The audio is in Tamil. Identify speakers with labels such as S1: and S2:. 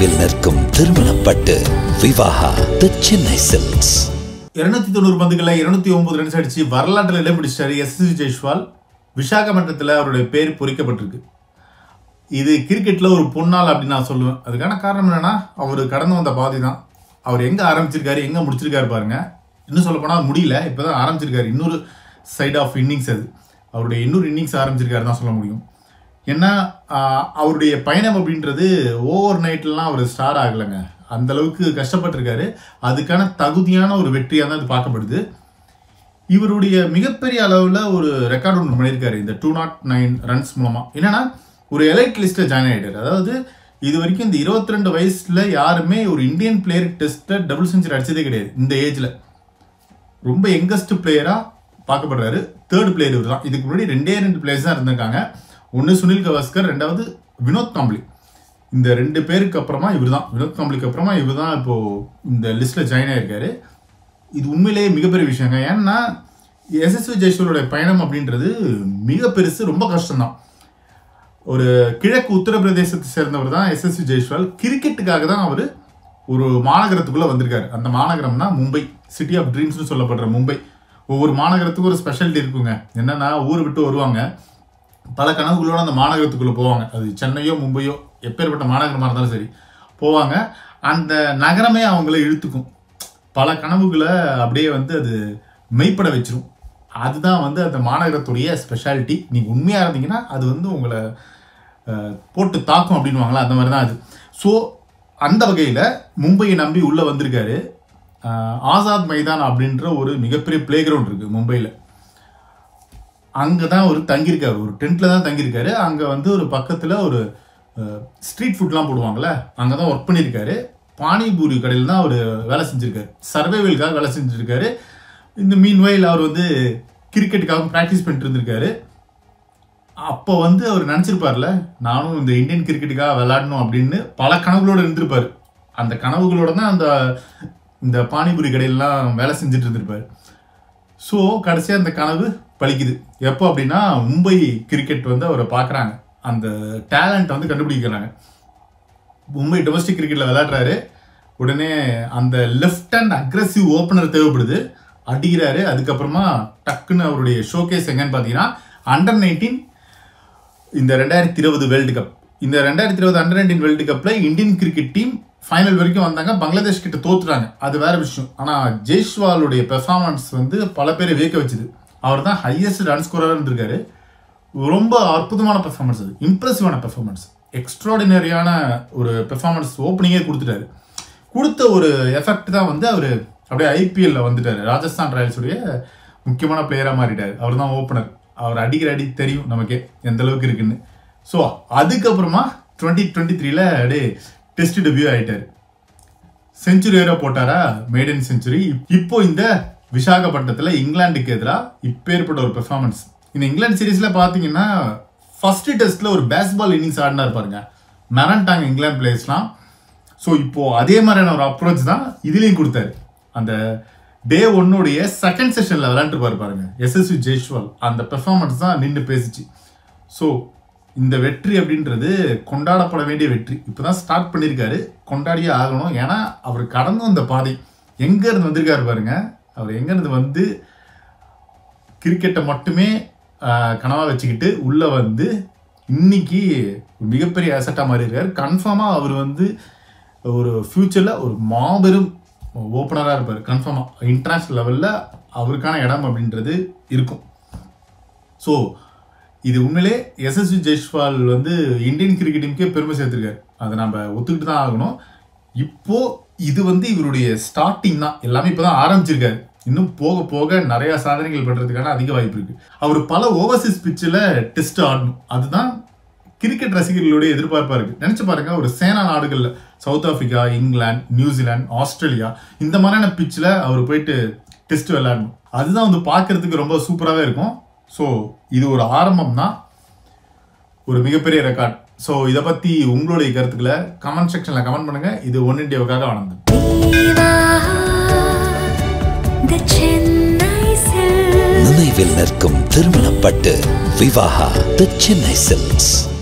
S1: நினைவில் நிற்கும் திருமணப்பட்டு விவாகா தி சென்னை சில்க்ஸ்
S2: இருநூத்தி தொண்ணூறு பந்துகளில் இருநூத்தி ஒன்பது ரன்ஸ் அடிச்சு வரலாற்றில் இடம் பிடிச்சிட்டாரு எஸ் எஸ் ஜெய்ஸ்வால் விசாகப்பட்டினத்தில் அவருடைய பேர் பொறிக்கப்பட்டிருக்கு இது கிரிக்கெட்டில் ஒரு பொன்னாள் அப்படின்னு நான் சொல்லுவேன் அதுக்கான காரணம் என்னன்னா அவர் கடந்து வந்த பாதி தான் அவர் எங்கே ஆரம்பிச்சிருக்காரு எங்கே முடிச்சிருக்காரு பாருங்க இன்னும் சொல்ல போனால் முடியல இப்போ தான் ஆரம்பிச்சிருக்காரு இன்னொரு சைடு ஆஃப் இன்னிங்ஸ் அது அவருடைய இன்னொரு இன்னிங்ஸ் ஆரம்பிச்சிருக்காரு தான் சொல்ல முடியும் ஏன்னா ஆஹ், அவருடைய பயணம் அப்படின்றது ஓவர் நைட்லாம் அவர் ஸ்டார் ஆகலைங்க அந்த அளவுக்கு கஷ்டப்பட்டிருக்காரு அதுக்கான தகுதியான ஒரு வெற்றியாக தான் இது பார்க்கப்படுது இவருடைய மிகப்பெரிய அளவில் ஒரு ரெக்கார்டு ஒன்று பண்ணியிருக்காரு இந்த டூ நாட் நைன் ரன்ஸ் மூலமாக என்னன்னா ஒரு எலைட் லிஸ்ட்டில் ஜாயின் ஆகிட்டார் அதாவது இது வரைக்கும் இந்த 22 ரெண்டு வயசில் யாருமே ஒரு இந்தியன் பிளேயர் டெஸ்ட்டில் டபுள் செஞ்சுரி அடிச்சதே கிடையாது இந்த ஏஜில் ரொம்ப யங்கஸ்ட் பிளேயராக பார்க்கப்படுறாரு தேர்ட் பிளேயர் இவர் தான் இதுக்கு முன்னாடி ரெண்டே ரெண்டு பிளேயர்ஸ் தான் இருந்திருக்காங்க ஒன்று சுனில் கவாஸ்கர் ரெண்டாவது வினோத் காம்ப்ளி இந்த ரெண்டு பேருக்கு அப்புறமா இவர் தான் வினோத் காம்ப்ளிக்கு அப்புறமா இவர் தான் இப்போது இந்த லிஸ்ட்டில் ஜாயின் ஆயிருக்காரு இது உண்மையிலேயே மிகப்பெரிய விஷயங்க ஏன்னா எஸ்எஸ்வி ஜெய்ஸ்வரோட பயணம் அப்படின்றது மிக பெருசு ரொம்ப கஷ்டம்தான் ஒரு கிழக்கு உத்தரப்பிரதேசத்தை சேர்ந்தவர் தான் எஸ்எஸ்வி ஜெய்ஸ்வால் கிரிக்கெட்டுக்காக தான் அவர் ஒரு மாநகரத்துக்குள்ளே வந்திருக்காரு அந்த மாநகரம் தான் மும்பை சிட்டி ஆஃப் ட்ரீம்ஸ்னு சொல்லப்படுற மும்பை ஒவ்வொரு மாநகரத்துக்கும் ஒரு ஸ்பெஷாலிட்டி இருக்குங்க என்னன்னா ஊர் விட்டு வருவாங்க பல கனவுகளோட அந்த மாநகரத்துக்குள்ளே போவாங்க அது சென்னையோ மும்பையோ எப்பேற்பட்ட மாநகரமாக இருந்தாலும் சரி போவாங்க அந்த நகரமே அவங்கள இழுத்துக்கும் பல கனவுகளை அப்படியே வந்து அது மெய்ப்பட வச்சிரும் அதுதான் வந்து அந்த மாநகரத்துடைய ஸ்பெஷாலிட்டி நீங்கள் உண்மையாக இருந்தீங்கன்னா அது வந்து உங்களை அஹ், போட்டு தாக்கும் அப்படின்வாங்களா அந்த மாதிரி தான் அது ஸோ அந்த வகையில் மும்பையை நம்பி உள்ளே வந்திருக்காரு அஹ், ஆசாத் மைதான் அப்படின்ற ஒரு மிகப்பெரிய பிளே கிரவுண்ட் இருக்குது மும்பையில் அங்கே தான் ஒரு தங்கியிருக்காரு ஒரு டென்ட்டில் தான் தங்கியிருக்காரு அங்கே வந்து ஒரு பக்கத்தில் ஒரு ஸ்ட்ரீட் ஃபுட்லாம் போடுவாங்கள்ல அங்கே தான் ஒர்க் பண்ணியிருக்காரு பானிபூரி கடையில் தான் அவர் வேலை செஞ்சுருக்காரு சர்வைவலுக்காக வேலை செஞ்சுருக்காரு இந்த மீன் வயல் அவர் வந்து கிரிக்கெட்டுக்காக ப்ராக்டிஸ் பண்ணிட்டு இருந்திருக்காரு அப்போ வந்து அவர் நினச்சிருப்பார்ல நானும் இந்த இந்தியன் கிரிக்கெட்டுக்காக விளையாடணும் அப்படின்னு பல கனவுகளோடு இருந்திருப்பார் அந்த கனவுகளோட தான் அந்த இந்த பானிபூரி கடையிலலாம் வேலை செஞ்சுட்டு இருந்திருப்பார் ஸோ கடைசியாக அந்த கனவு பலிக்குது எப்போ அப்படின்னா மும்பை கிரிக்கெட் வந்து அவரை பார்க்குறாங்க அந்த டேலண்ட் வந்து கண்டுபிடிக்கிறாங்க மும்பை டொமஸ்டிக் கிரிக்கெட்டில் விளையாடுறாரு உடனே அந்த லெஃப்ட் ஹேண்ட் அக்ரஸிவ் ஓப்பனர் தேவைப்படுது அடிக்கிறாரு அதுக்கப்புறமா டக்குன்னு அவருடைய ஷோகேஸ் எங்கன்னு பார்த்தீங்கன்னா அண்டர் நைன்டீன் இந்த ரெண்டாயிரத்தி இருபது வேர்ல்டு கப் இந்த ரெண்டாயிரத்தி இருபது அண்டர் நைன்டீன் வேர்ல்டு கப்பில் இந்தியன் கிரிக்கெட் டீம் ஃபைனல் வரைக்கும் வந்தாங்க பங்களாதேஷ் கிட்ட தோத்துட்டாங்க அது வேற விஷயம் ஆனால் ஜெய்ஸ்வாலுடைய பெர்ஃபார்மன்ஸ் வந்து பல பேரை வியக்க வச்சுது அவர் தான் ஹையஸ்ட் ரன் ஸ்கோரராக இருந்திருக்காரு ரொம்ப அற்புதமான பெர்ஃபார்மன்ஸ் அது இம்ப்ரெசிவான பெர்ஃபார்மன்ஸ் எக்ஸ்ட்ராடினரியான ஒரு பெர்ஃபார்மன்ஸ் ஓப்பனிங்கே கொடுத்துட்டாரு கொடுத்த ஒரு எஃபெக்ட் தான் வந்து அவர் அப்படியே ஐபிஎல்ல வந்துட்டாரு ராஜஸ்தான் ராயல்ஸுடைய முக்கியமான பிளேயராக மாறிட்டார் அவர் தான் ஓப்பனர் அவர் அடிக்கிற அடி தெரியும் நமக்கே எந்த அளவுக்கு இருக்குன்னு ஸோ அதுக்கப்புறமா டுவெண்ட்டி டுவெண்ட்டி த்ரீல அப்படியே டெஸ்ட் டெபியூ ஆயிட்டாரு செஞ்சுரி வேற போட்டாரா மேடன் செஞ்சுரி இப்போ இந்த விசாகப்பட்டினத்தில் இங்கிலாந்துக்கு எதிராக இப்பேற்பட்ட ஒரு பெர்ஃபார்மன்ஸ் இந்த இங்கிலாந்து சீரீஸ்ல பார்த்தீங்கன்னா ஃபர்ஸ்ட் டெஸ்ட்ல ஒரு பேஸ்பால் இன்னிங்ஸ் ஆடினா பாருங்க மிரண்டாங்க இங்கிலாந்து பிளேயர்ஸ்லாம் ஸோ இப்போ அதே மாதிரியான ஒரு அப்ரோச் தான் இதுலேயும் கொடுத்தாரு அந்த டே ஒன்னுடைய செகண்ட் செஷனில் விளையாண்டுருப்பாரு பாருங்க எஸ்எஸ்வி ஜெய்ஸ்வால் அந்த பெர்ஃபார்மன்ஸ் தான் நின்று பேசிச்சு ஸோ இந்த வெற்றி அப்படின்றது கொண்டாடப்பட வேண்டிய வெற்றி இப்போதான் ஸ்டார்ட் பண்ணியிருக்காரு கொண்டாடியே ஆகணும் ஏன்னா அவர் கடந்து வந்த பாதை எங்கேருந்து வந்திருக்காரு பாருங்க அவர் எங்கேருந்து வந்து கிரிக்கெட்டை மட்டுமே கனவாக வச்சுக்கிட்டு உள்ளே வந்து இன்னைக்கு ஒரு மிகப்பெரிய அசட்டாக மாறி இருக்காரு கன்ஃபார்மாக அவர் வந்து ஒரு ஃப்யூச்சரில் ஒரு மாபெரும் ஓப்பனராக இருப்பார் கன்ஃபார்மாக இன்டர்நேஷ்னல் லெவலில் அவருக்கான இடம் அப்படின்றது இருக்கும் ஸோ இது உண்மையிலே எஸ்எஸ்வி ஜெய்ஸ்வால் வந்து இந்தியன் கிரிக்கெட் டீமுக்கே பெருமை சேர்த்திருக்காரு அதை நம்ம ஒத்துக்கிட்டு தான் ஆகணும் இப்போ இது வந்து இவருடைய ஸ்டார்டிங் தான் எல்லாமே இப்போ தான் ஆரம்பிச்சிருக்காரு இன்னும் போக போக நிறைய சாதனைகள் பண்றதுக்கான அதிக வாய்ப்பு இருக்கு அவர் பல ஓவர்சீஸ் பிச்சில் டெஸ்ட் ஆடணும் அதுதான் கிரிக்கெட் ரசிகர்களுடைய எதிர்பார்ப்பா இருக்கு நினைச்சு பாருங்க ஒரு சேனா நாடுகள்ல South Africa England New Zealand Australia இந்த மாதிரியான பிச்சில் அவர் போயிட்டு டெஸ்ட் விளையாடணும் அதுதான் வந்து பார்க்கறதுக்கு ரொம்ப சூப்பராகவே இருக்கும் ஸோ இது ஒரு ஆரம்பம் தான் ஒரு மிகப்பெரிய ரெக்கார்ட் ஸோ இதை பற்றி உங்களுடைய கருத்துக்களை கமெண்ட் செக்ஷனில் கமெண்ட் பண்ணுங்க இது ஒன் இண்டியாவுக்காக வணங்குது
S3: The Chennai Silks.
S1: நினைவில் நிற்கும் திருமணப்பட்டு விவாகா தி சென்னை சில்க்ஸ்